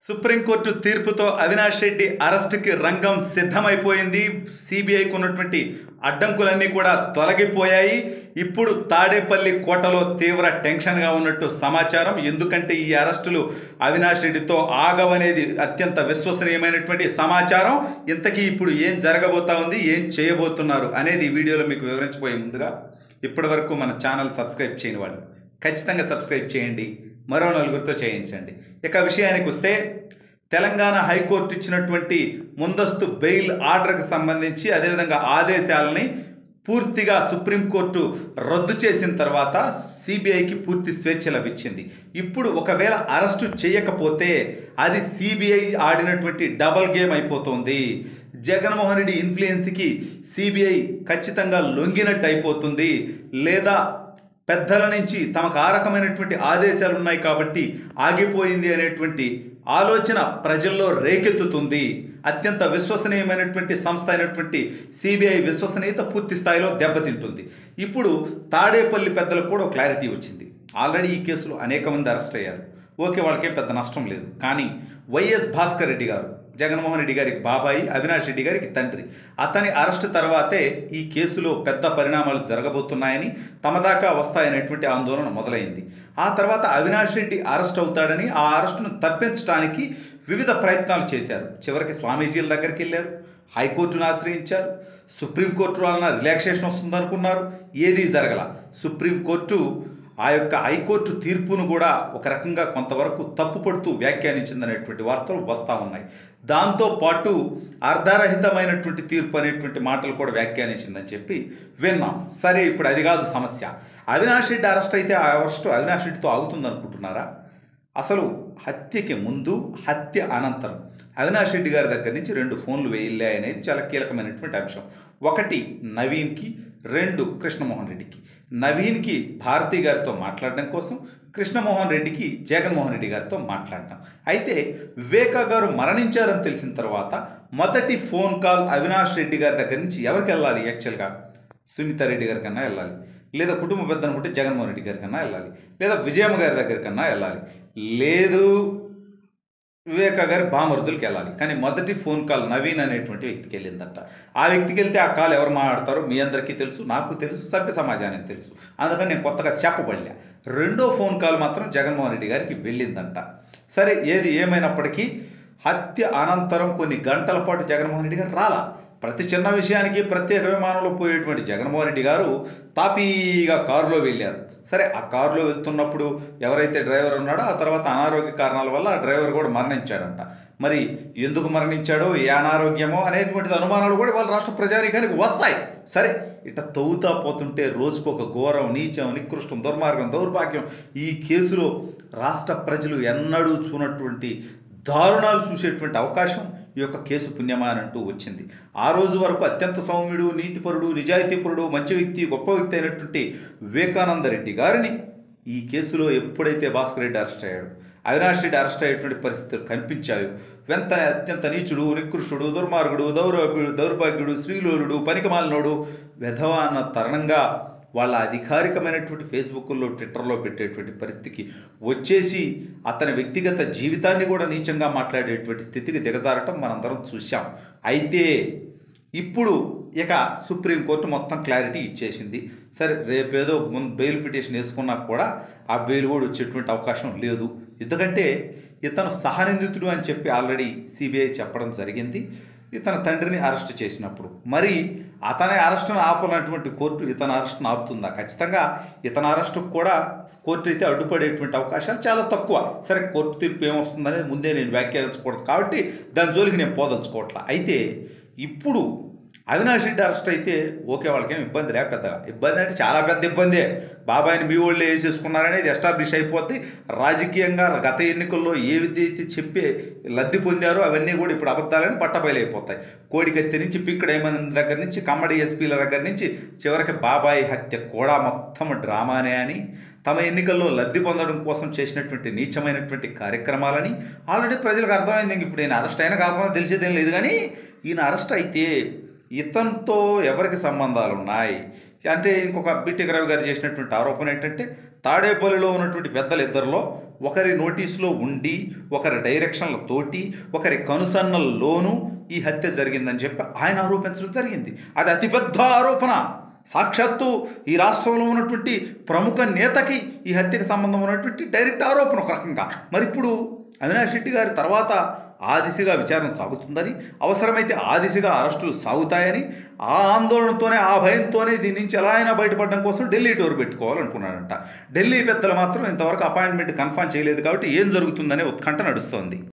supreme court తీర్పుతో అవినాష్ రెడ్డి అరెస్టుకి రంగం సిద్ధమైపోయింది సిబిఐకి ఉన్నటువంటి అడ్డంకులన్నీ కూడా తొలగిపోయాయి ఇప్పుడు తాడేపల్లి కోటలో తీవ్ర టెన్షన్గా ఉన్నట్టు సమాచారం ఎందుకంటే ఈ అరెస్టులు అవినాష్ రెడ్డితో ఆగవనేది అత్యంత విశ్వసనీయమైనటువంటి సమాచారం ఇంతకీ ఇప్పుడు ఏం జరగబోతా ఉంది ఏం చేయబోతున్నారు అనేది ఈ వీడియోలో మీకు వివరించబోయే ముందుగా ఇప్పటివరకు మన ఛానల్ సబ్స్క్రైబ్ చేయని వాళ్ళు ఖచ్చితంగా సబ్స్క్రైబ్ చేయండి మరో నలుగురితో చేయించండి ఇక విషయానికి వస్తే తెలంగాణ హైకోర్టు ఇచ్చినటువంటి ముందస్తు బెయిల్ ఆర్డర్కి సంబంధించి అదేవిధంగా ఆదేశాలని పూర్తిగా సుప్రీంకోర్టు రద్దు చేసిన తర్వాత సిబిఐకి పూర్తి స్వేచ్ఛ లభించింది ఇప్పుడు ఒకవేళ అరెస్టు చేయకపోతే అది సిబిఐ ఆడినటువంటి డబల్ గేమ్ అయిపోతుంది జగన్మోహన్ రెడ్డి ఇన్ఫ్లుయెన్స్కి సిబిఐ ఖచ్చితంగా లొంగినట్టు అయిపోతుంది లేదా పెద్దల నుంచి తమకు ఆ రకమైనటువంటి ఆదేశాలు ఉన్నాయి కాబట్టి ఆగిపోయింది అనేటువంటి ఆలోచన ప్రజల్లో రేకెత్తుతుంది అత్యంత విశ్వసనీయమైనటువంటి సంస్థ అయినటువంటి సిబిఐ విశ్వసనీయత పూర్తి స్థాయిలో దెబ్బతింటుంది ఇప్పుడు తాడేపల్లి పెద్దలకు కూడా క్లారిటీ వచ్చింది ఆల్రెడీ ఈ కేసులో అనేక మంది అరెస్ట్ అయ్యారు ఓకే వాళ్ళకేం పెద్ద నష్టం లేదు కానీ వైఎస్ భాస్కర్ రెడ్డి గారు జగన్మోహన్ రెడ్డి గారికి బాబాయి అవినాష్ రెడ్డి గారికి తండ్రి అతని అరెస్ట్ తర్వాతే ఈ కేసులో పెద్ద పరిణామాలు జరగబోతున్నాయని తమ దాకా వస్తాయనేటువంటి ఆందోళన మొదలైంది ఆ తర్వాత అవినాష్ రెడ్డి అరెస్ట్ అవుతాడని ఆ అరెస్టును తప్పించడానికి వివిధ ప్రయత్నాలు చేశారు చివరికి స్వామీజీల దగ్గరికి వెళ్ళారు హైకోర్టును ఆశ్రయించారు సుప్రీంకోర్టు వలన రిలాక్సేషన్ వస్తుందనుకున్నారు ఏదీ జరగల సుప్రీంకోర్టు ఆ యొక్క హైకోర్టు తీర్పును కూడా ఒక రకంగా కొంతవరకు తప్పుపడుతూ వ్యాఖ్యానించిందనేటువంటి వార్తలు వస్తూ ఉన్నాయి దాంతో పాటు అర్ధరహితమైనటువంటి తీర్పు అనేటువంటి మాటలు కూడా వ్యాఖ్యానించిందని చెప్పి విన్నాం సరే ఇప్పుడు అది కాదు సమస్య అవినాష్ రెడ్డి అరెస్ట్ అయితే ఆ అరెస్ట్ అవినాష్ రెడ్డితో ఆగుతుంది అనుకుంటున్నారా అసలు హత్యకి ముందు హత్య అనంతరం అవినాష్ రెడ్డి గారి దగ్గర నుంచి రెండు ఫోన్లు వేయిల్లా అనేది చాలా కీలకమైనటువంటి అంశం ఒకటి నవీన్కి రెండు కృష్ణమోహన్ రెడ్డికి నవీన్కి భారతి గారితో మాట్లాడడం కోసం కృష్ణమోహన్ రెడ్డికి జగన్మోహన్ రెడ్డి గారితో మాట్లాడటం అయితే వివేకా గారు మరణించారని తెలిసిన తర్వాత మొదటి ఫోన్ కాల్ అవినాష్ రెడ్డి గారి దగ్గర నుంచి ఎవరికి వెళ్ళాలి యాక్చువల్గా సునీత రెడ్డి గారి కన్నా వెళ్ళాలి లేదా కుటుంబ పెద్ద అనుకుంటే జగన్మోహన్ రెడ్డి గారి కన్నా వెళ్ళాలి లేదా విజయమ్మ గారి దగ్గర కన్నా వెళ్ళాలి లేదు వివేక గారి బామరుదులకి వెళ్ళాలి కానీ మొదటి ఫోన్ కాల్ నవీన్ అనేటువంటి వ్యక్తికి వెళ్ళిందట ఆ వ్యక్తికి వెళ్తే ఆ కాల్ ఎవరు మాట్లాడతారో మీ అందరికీ తెలుసు నాకు తెలుసు సభ్య సమాజానికి తెలుసు అందుకని నేను కొత్తగా చెప్పబడలే రెండో ఫోన్ కాల్ మాత్రం జగన్మోహన్ రెడ్డి గారికి వెళ్ళిందంట సరే ఏది ఏమైనప్పటికీ హత్య అనంతరం కొన్ని గంటల పాటు జగన్మోహన్ రెడ్డి గారు రాలా ప్రతి చిన్న విషయానికి ప్రత్యేక విమానంలో పోయేటువంటి జగన్మోహన్ రెడ్డి గారు తాపీగా కారులో వెళ్ళారు సరే ఆ కారులో వెళ్తున్నప్పుడు ఎవరైతే డ్రైవర్ ఉన్నాడో ఆ తర్వాత అనారోగ్య కారణాల వల్ల ఆ డ్రైవర్ కూడా మరణించాడంట మరి ఎందుకు మరణించాడో ఏ అనారోగ్యమో అనేటువంటిది అనుమానాలు కూడా వాళ్ళ రాష్ట్ర ప్రజానీకానికి వస్తాయి సరే ఇట్లా తవ్వుతా పోతుంటే రోజుకు ఒక ఘోరం నీచం నికృష్టం దుర్మార్గం దౌర్భాగ్యం ఈ కేసులో రాష్ట్ర ప్రజలు ఎన్నడూ చూనటువంటి దారుణాలు చూసేటువంటి అవకాశం ఈ యొక్క కేసు పుణ్యమా అని అంటూ వచ్చింది ఆ రోజు వరకు అత్యంత సౌమ్యుడు నీతిపరుడు నిజాయితీపరుడు మంచి వ్యక్తి గొప్ప వ్యక్తి అయినటువంటి వివేకానంద రెడ్డి గారిని ఈ కేసులో ఎప్పుడైతే భాస్కర్ రెడ్డి అరెస్ట్ అయ్యాడు అవినాష్ రెడ్డి అరెస్ట్ అయ్యేటువంటి పరిస్థితులు కనిపించాయి వెంటనే అత్యంత నీచుడు నికృష్టుడు దుర్మార్గుడు దౌర్భాగ్యుడు దౌర్భాగ్యుడు శ్రీలోలుడు పనికిమాలినోడు వెధవ అన్న తరుణంగా వాళ్ళ అధికారికమైనటువంటి ఫేస్బుక్లో ట్విట్టర్లో పెట్టేటువంటి పరిస్థితికి వచ్చేసి అతని వ్యక్తిగత జీవితాన్ని కూడా నీచంగా మాట్లాడేటువంటి స్థితికి దిగజారటం మనందరం చూశాం అయితే ఇప్పుడు ఇక సుప్రీంకోర్టు మొత్తం క్లారిటీ ఇచ్చేసింది సరే రేపేదో ముందు బెయిల్ పిటిషన్ వేసుకున్నా కూడా ఆ బెయిల్ కూడా వచ్చేటువంటి అవకాశం లేదు ఎందుకంటే ఇతను సహనిందితుడు అని చెప్పి ఆల్రెడీ సిబిఐ చెప్పడం జరిగింది ఇతని తండ్రిని అరెస్ట్ చేసినప్పుడు మరి అతని అరెస్టును ఆపాలన్నటువంటి కోర్టు ఇతని అరెస్టును ఆపుతుందా ఖచ్చితంగా ఇతని అరెస్టుకు కూడా కోర్టు అయితే అడ్డుపడేటువంటి అవకాశాలు చాలా తక్కువ సరే కోర్టు తీర్పు ఏమొస్తుందనేది ముందే నేను వ్యాఖ్యానించకూడదు కాబట్టి దాని జోలికి నేను పోదలుచుకోవట్లా అయితే ఇప్పుడు అవినాష్ రెడ్డి అరెస్ట్ అయితే ఓకే వాళ్ళకేం ఇబ్బంది లే పెద్దగా ఇబ్బంది అంటే చాలా పెద్ద ఇబ్బందే బాబాయిని మీ వాళ్ళు వేసేసుకున్నారనేది ఎస్టాబ్లిష్ అయిపోతే రాజకీయంగా గత ఎన్నికల్లో ఏ విద్య అయితే చెప్పి లబ్ధి పొందారో అవన్నీ కూడా ఇప్పుడు అబద్ధాలని పట్టబయలైపోతాయి కోడికత్తి నుంచి పింక్ డైమండ్ దగ్గర నుంచి కమ్మడి ఎస్పీల దగ్గర నుంచి చివరికి బాబాయి హత్య కూడా మొత్తం డ్రామానే అని తమ ఎన్నికల్లో లబ్ధి పొందడం కోసం చేసినటువంటి నీచమైనటువంటి కార్యక్రమాలని ఆల్రెడీ ప్రజలకు అర్థమైంది ఇంక ఇప్పుడు ఈయన అరెస్ట్ అయినా కాకుండా తెలిసేదేం లేదు కానీ ఈయన అరెస్ట్ అయితే ఇతనితో ఎవరికి సంబంధాలు ఉన్నాయి అంటే ఇంకొక బీటెక్ రవి గారు చేసినటువంటి ఆరోపణ ఏంటంటే తాడేపల్లిలో ఉన్నటువంటి పెద్దలు ఇద్దరిలో ఒకరి నోటీసులో ఉండి ఒకరి డైరెక్షన్లతోటి ఒకరి కనుసన్నల్లోనూ ఈ హత్య జరిగిందని చెప్పి ఆయన ఆరోపించడం జరిగింది అది అతిపెద్ద ఆరోపణ సాక్షాత్తు ఈ రాష్ట్రంలో ఉన్నటువంటి ప్రముఖ నేతకి ఈ హత్యకు సంబంధం ఉన్నటువంటి డైరెక్ట్ ఆరోపణ ఒక రకంగా మరి ఇప్పుడు అవినాష్ రెడ్డి గారి తర్వాత ఆ దిశగా విచారణ సాగుతుందని అవసరమైతే ఆ దిశగా అరెస్టులు సాగుతాయని ఆ ఆందోళనతోనే ఆ భయంతోనే దీని నుంచి ఎలా అయినా బయటపడడం కోసం ఢిల్లీ డోర్ పెట్టుకోవాలనుకున్నాడంట ఢిల్లీ పెద్దలు మాత్రం ఇంతవరకు అపాయింట్మెంట్ కన్ఫర్మ్ చేయలేదు కాబట్టి ఏం జరుగుతుందనే ఉత్కంఠ నడుస్తోంది